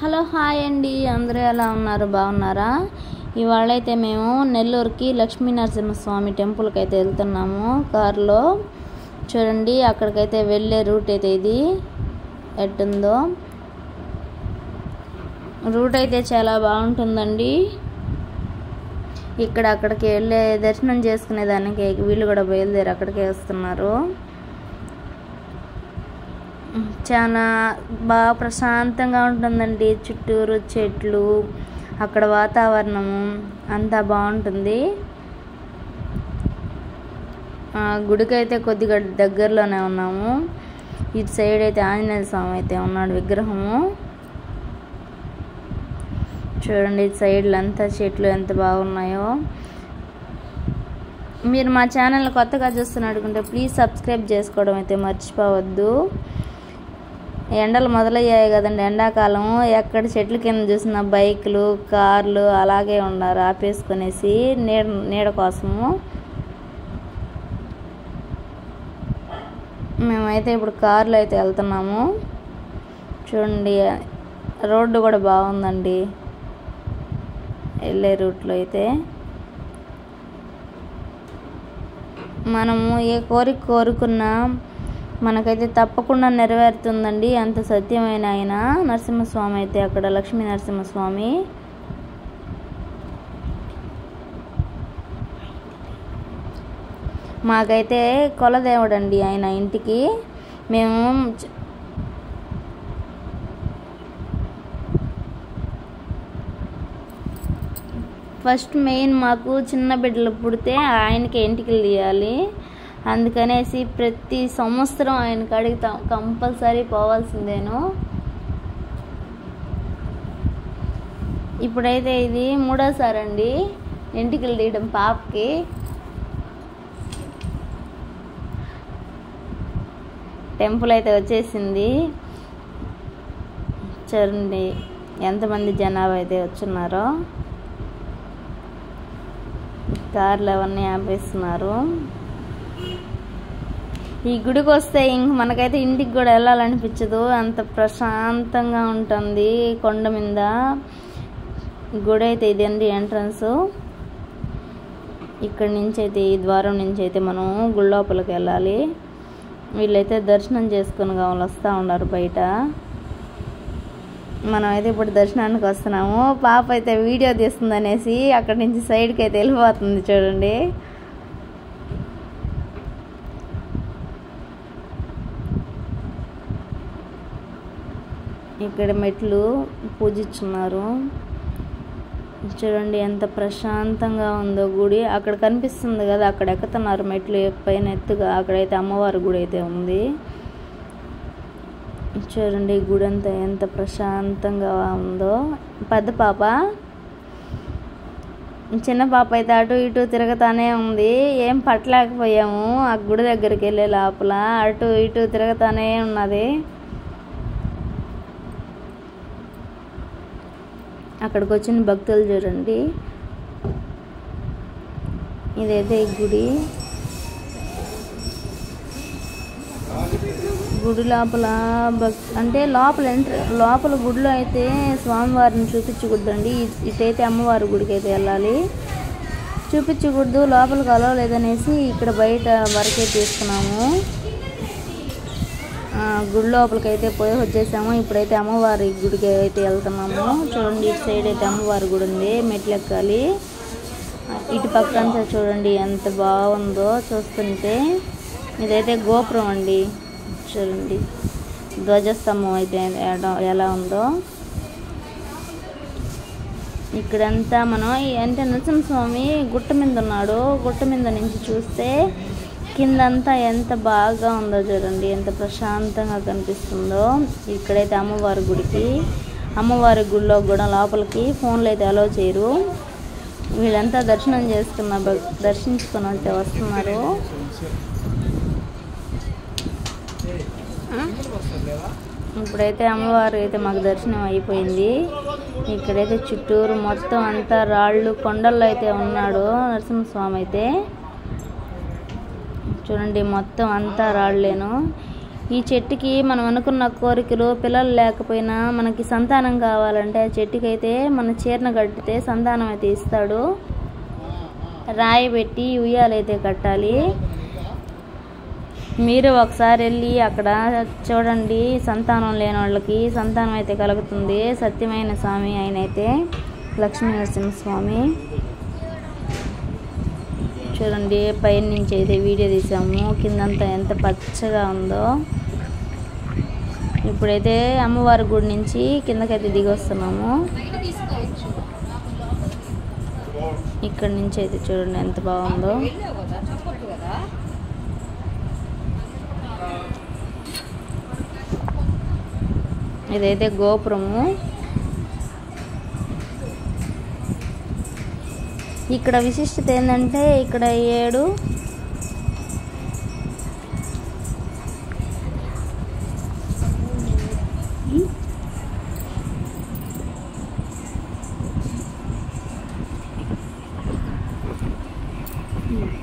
Hello hi అండి అందరూ ఎలా ఉన్నారు బాగున్నారా ఇవాళ అయితే మేము నెల్లూరుకి లక్ష్మీ నరసింహస్వామి టెంపుల్కి అయితే వెళ్తున్నాము కారులో చూడండి అక్కడికైతే వెళ్ళే రూట్ అయితే ఇది ఎట్టుందో రూట్ అయితే చాలా బాగుంటుందండి ఇక్కడ అక్కడికి వెళ్ళే దర్శనం చేసుకునే దానికి వీళ్ళు కూడా బయలుదేరి అక్కడికే వస్తున్నారు చాలా బాగా ప్రశాంతంగా ఉంటుందండి చుట్టూరు చెట్లు అక్కడ వాతావరణము అంతా బాగుంటుంది ఆ, గుడికైతే కొద్దిగా దగ్గరలోనే ఉన్నాము ఇటు సైడ్ అయితే ఆంజనేయ స్వామి అయితే ఉన్నాడు విగ్రహము చూడండి ఇటు సైడ్లు అంతా చెట్లు ఎంత బాగున్నాయో మీరు మా ఛానల్ కొత్తగా చూస్తున్నట్టుకుంటే ప్లీజ్ సబ్స్క్రైబ్ చేసుకోవడం అయితే మర్చిపోవద్దు ఎండలు మొదలయ్యాయి కదండి ఎండాకాలం ఎక్కడ చెట్ల కింద చూసిన బైకులు కార్లు అలాగే ఉన్నారు ఆపేసుకునేసి నీడ నీడ కోసము మేమైతే ఇప్పుడు కార్లో అయితే వెళ్తున్నాము చూడండి రోడ్డు కూడా బాగుందండి వెళ్ళే రూట్లో అయితే మనము ఏ కోరిక కోరుకున్నా మనకైతే తప్పకుండా నెరవేరుతుందండి అంత సత్యమైన ఆయన నరసింహస్వామి అయితే అక్కడ లక్ష్మీ నరసింహస్వామి మాకైతే కొలదేవుడు అండి ఆయన ఇంటికి మేము చ- ఫస్ట్ మెయిన్ మాకు చిన్న బిడ్డలు పుడితే ఆయనకి ఎంటికలు తీయాలి అందుకనేసి ప్రతి సంవత్సరం ఆయన కాడికి త- కంపల్సరీ పోవాల్సిందేను ఇప్పుడైతే ఇది మూడోసారి అండి ఎంటికలు తీయడం పాపకి టెంపుల్ అయితే వచ్చేసింది చూడండి ఎంతమంది జనాభా అయితే వచ్చున్నారో కార్లు అవన్నీ ఆపేస్తున్నారు ఈ గుడికి వస్తే ఇంక మనకైతే ఇంటికి కూడా వెళ్ళాలనిపించదు అంత ప్రశాంతంగా ఉంటుంది కొండ మీద గుడి అయితే ఇదండి ఎంట్రన్స్ ఇక్కడి నుంచి అయితే ఈ ద్వారం నుంచి అయితే మనం గుడి లోపలికి వెళ్ళాలి వీళ్ళైతే దర్శనం చేసుకుని కావాలి వస్తూ ఉన్నారు బయట మనం అయితే ఇప్పుడు దర్శనానికి వస్తున్నాము పాప అయితే వీడియో తీస్తుంది అనేసి అక్కడి నుంచి సైడ్కి అయితే వెళ్ళిపోతుంది చూడండి ఇక్కడ మెట్లు పూజించున్నారు చూడండి ఎంత ప్రశాంతంగా ఉందో గుడి అక్కడ కనిపిస్తుంది కదా అక్కడ ఎక్కుతున్నారు మెట్లు పైన ఎత్తుగా అక్కడైతే అమ్మవారి గుడి అయితే ఉంది చూడండి ఈ గుడి అంతా ఎంత ప్రశాంతంగా ఉందో పెద్ద పాప చిన్న పాప అయితే అటు ఇటు తిరగతానే ఉంది ఏం పట్టలేకపోయాము ఆ గుడి దగ్గరికి వెళ్ళే లోపల అటు ఇటు తిరగతానే ఉన్నది అక్కడికి వచ్చిన భక్తులు చూడండి ఇదైతే ఈ గుడి గుడి లోపల భక్ అంటే లోపల ఎంట్ర లోపల గుడిలో అయితే స్వామివారిని చూపించకూడదండి ఇ- ఇటైతే అమ్మవారి గుడికి అయితే వెళ్ళాలి చూపించకూడదు లోపలికి అలవలేదనేసి ఇక్కడ బయట వరకే తీసుకున్నాము ఆ, గుడి లోపలికి అయితే పోయి వచ్చేసాము ఇప్పుడైతే అమ్మవారి గుడికి అయితే వెళ్తున్నాము చూడండి ఇటు సైడ్ అయితే అమ్మవారి గుడి ఉంది మెట్లు ఎక్కాలి ఇటు పక్కంతా చూడండి ఎంత బాగుందో చూస్తుంటే ఇదైతే గోపురం అండి చూడండి ధ్వజస్తంభం అయితే ఎలా- ఎలా ఉందో ఇక్కడంతా మనం ఈ- అంటే నరసింహస్వామి గుట్ట మీద ఉన్నాడు గుట్ట మీద నుంచి చూస్తే కిందంతా ఎంత బాగా ఉందో చూడండి ఎంత ప్రశాంతంగా కనిపిస్తుందో ఇక్కడైతే అమ్మవారి గుడికి అమ్మవారి గుడిలో కూడా లోపలికి ఫోన్లు అయితే అలో చేయరు వీళ్ళంతా దర్శనం చేసుకున్న భక్- దర్శించుకొని అయితే వస్తున్నారు ఇప్పుడైతే అమ్మవారు అయితే మాకు దర్శనం అయిపోయింది ఇక్కడైతే చుట్టూరు మొత్తం అంతా రాళ్ళు కొండల్లో అయితే ఉన్నాడు నరసింహస్వామి అయితే చూడండి మొత్తం అంతా రాళ్ళేను ఈ చెట్టుకి మనం అనుకున్న కోరికలు పిల్లలు లేకపోయినా మనకి సంతానం కావాలంటే ఆ చెట్టుకి అయితే మన చీరన కట్టితే సంతానం అయితే ఇస్తాడు రాయి పెట్టి ఉయ్యాలైతే కట్టాలి మీరు ఒకసారి వెళ్ళి అక్కడ చూడండి సంతానం లేని వాళ్ళకి సంతానం అయితే కలుగుతుంది సత్యమైన స్వామి ఆయన అయితే లక్ష్మీ నరసింహస్వామి చూడండి పైన నుంచి అయితే వీడియో తీసాము కిందంతా ఎంత పచ్చగా ఉందో ఇప్పుడైతే అమ్మవారి గుడి నుంచి కిందకైతే దిగి వస్తున్నాము ఇక్కడ నుంచి అయితే చూడండి ఎంత బాగుందో ఇదైతే గోపురము ఇక్కడ విశిష్టత ఏంటంటే ఇక్కడ ఏడు ఉమ్.